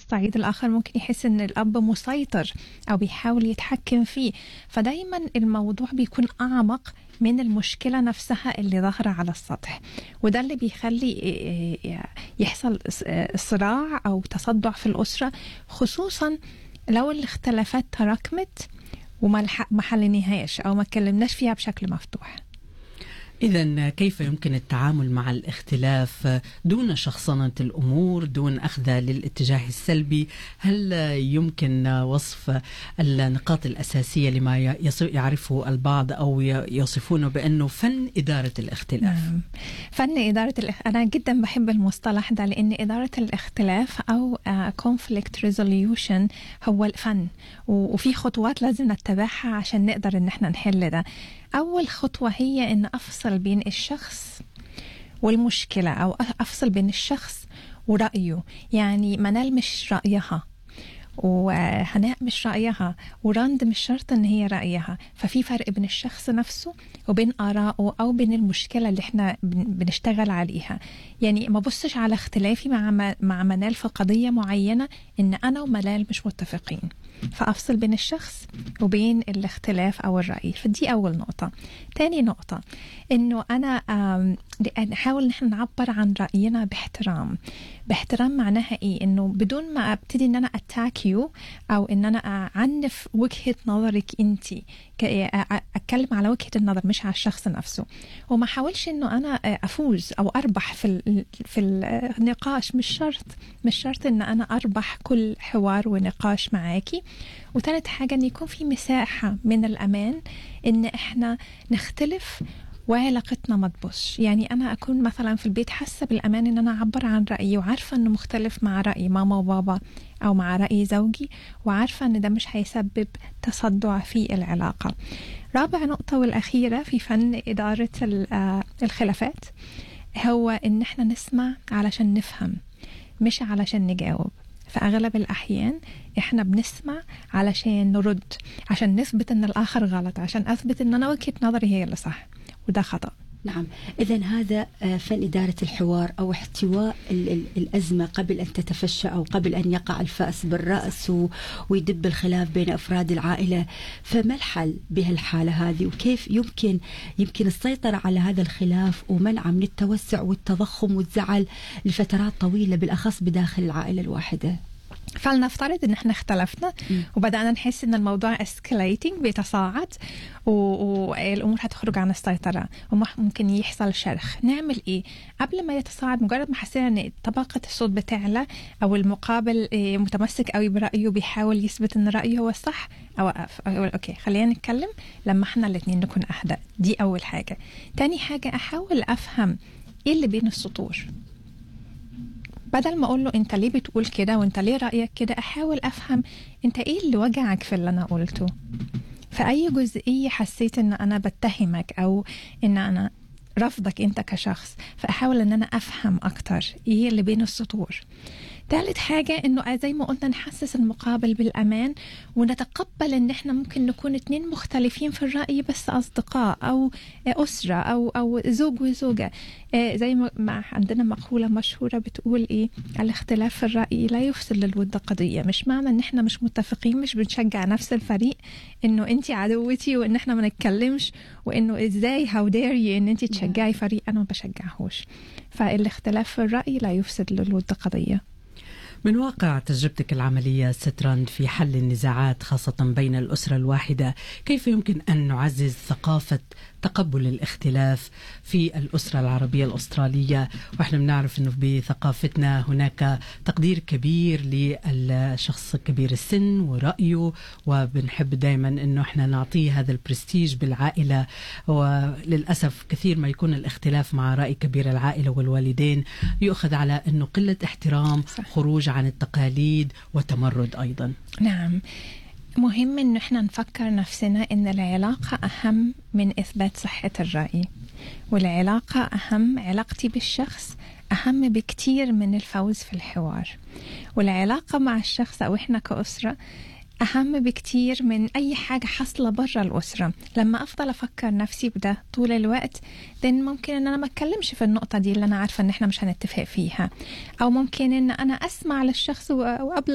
الصعيد الآخر ممكن يحس إن الأب مسيطر أو بيحاول يتحكم فيه فدايما الموضوع بيكون أعمق من المشكلة نفسها اللي ظاهرة على السطح وده اللي بيخلي يحصل صراع أو تصدع في الأسرة خصوصا لو الاختلافات تراكمت وما حليناهاش أو ما اتكلمناش فيها بشكل مفتوح إذا كيف يمكن التعامل مع الاختلاف دون شخصنة الأمور دون أخذها للاتجاه السلبي هل يمكن وصف النقاط الأساسية لما يعرفه البعض أو يصفونه بأنه فن إدارة الاختلاف نعم. فن إدارة الاختلاف أنا جدا بحب المصطلح ده لأن إدارة الاختلاف أو conflict resolution هو الفن وفي خطوات لازم نتبعها عشان نقدر إن احنا نحل ده أول خطوة هي إن أفصل بين الشخص والمشكلة أو أفصل بين الشخص ورأيه يعني منال مش رأيها وهناء مش رأيها وراند مش شرط ان هي رأيها ففي فرق بين الشخص نفسه وبين آرائه أو بين المشكلة اللي احنا بنشتغل عليها يعني ما بصش على اختلافي مع مع منال في قضية معينة ان أنا ومنال مش متفقين فأفصل بين الشخص وبين الاختلاف أو الرأي فدي أول نقطة تاني نقطة إنه أنا نحاول إن احنا نعبر عن رأينا باحترام باحترام معناها إيه إنه بدون ما أبتدي إن أنا أتاك يو أو إن أنا أعنف وجهة نظرك أنت أتكلم على وجهة النظر مش على الشخص نفسه وما حاولش إنه أنا أفوز أو أربح في في النقاش مش شرط مش شرط إن أنا أربح كل حوار ونقاش معاكي وثالث حاجة إن يكون في مساحة من الأمان إن إحنا نختلف وعلاقتنا ما تبصش يعني أنا أكون مثلا في البيت حاسة بالأمان إن أنا أعبر عن رأيي وعارفة إنه مختلف مع رأي ماما وبابا أو مع رأي زوجي وعارفة إن ده مش هيسبب تصدع في العلاقة رابع نقطة والأخيرة في فن إدارة الخلافات هو إن إحنا نسمع علشان نفهم مش علشان نجاوب في أغلب الأحيان إحنا بنسمع علشان نرد عشان نثبت إن الآخر غلط عشان أثبت إن أنا وجهة نظري هي اللي صح وده خطأ نعم إذا هذا فن إدارة الحوار أو احتواء الأزمة قبل أن تتفشى أو قبل أن يقع الفأس بالرأس ويدب الخلاف بين أفراد العائلة فما الحل بهالحالة هذه وكيف يمكن يمكن السيطرة على هذا الخلاف ومنعه من التوسع والتضخم والزعل لفترات طويلة بالأخص بداخل العائلة الواحدة فلنفترض ان احنا اختلفنا م. وبدانا نحس ان الموضوع اسكليتنج بيتصاعد والامور هتخرج عن السيطره وممكن يحصل شرخ نعمل ايه قبل ما يتصاعد مجرد ما حسينا ان طبقه الصوت بتعلى او المقابل متمسك قوي برايه بيحاول يثبت ان رايه هو الصح اوقف اقول اوكي خلينا نتكلم لما احنا الاثنين نكون اهدى دي اول حاجه تاني حاجه احاول افهم ايه اللي بين السطور بدل ما اقول له انت ليه بتقول كده وانت ليه رايك كده احاول افهم انت ايه اللي وجعك في اللي انا قلته في اي جزئيه حسيت ان انا بتهمك او ان انا رفضك انت كشخص فاحاول ان انا افهم اكتر ايه اللي بين السطور ثالث حاجة انه زي ما قلنا نحسس المقابل بالامان ونتقبل ان احنا ممكن نكون اتنين مختلفين في الرأي بس اصدقاء او اسرة او او زوج وزوجة زي ما عندنا مقولة مشهورة بتقول ايه الاختلاف في الرأي لا يفسد للود قضية مش معنى ان احنا مش متفقين مش بنشجع نفس الفريق انه انت عدوتي وان احنا ما نتكلمش وانه ازاي هاو دير ان انت تشجعي فريق انا ما بشجعهوش فالاختلاف في الرأي لا يفسد للود قضية من واقع تجربتك العملية ستراند في حل النزاعات خاصة بين الأسرة الواحدة كيف يمكن أن نعزز ثقافة تقبل الاختلاف في الأسرة العربية الأسترالية وإحنا بنعرف أنه بثقافتنا هناك تقدير كبير للشخص كبير السن ورأيه وبنحب دائما أنه إحنا نعطيه هذا البرستيج بالعائلة وللأسف كثير ما يكون الاختلاف مع رأي كبير العائلة والوالدين يؤخذ على أنه قلة احترام صح. خروج عن التقاليد وتمرد أيضا نعم مهم ان احنا نفكر نفسنا ان العلاقة اهم من اثبات صحة الرأي والعلاقة اهم علاقتي بالشخص اهم بكتير من الفوز في الحوار والعلاقة مع الشخص او احنا كأسرة أهم بكتير من أي حاجة حاصلة برا الأسرة لما أفضل أفكر نفسي بده طول الوقت then ممكن أن أنا ما أتكلمش في النقطة دي اللي أنا عارفة أن إحنا مش هنتفق فيها أو ممكن أن أنا أسمع للشخص وقبل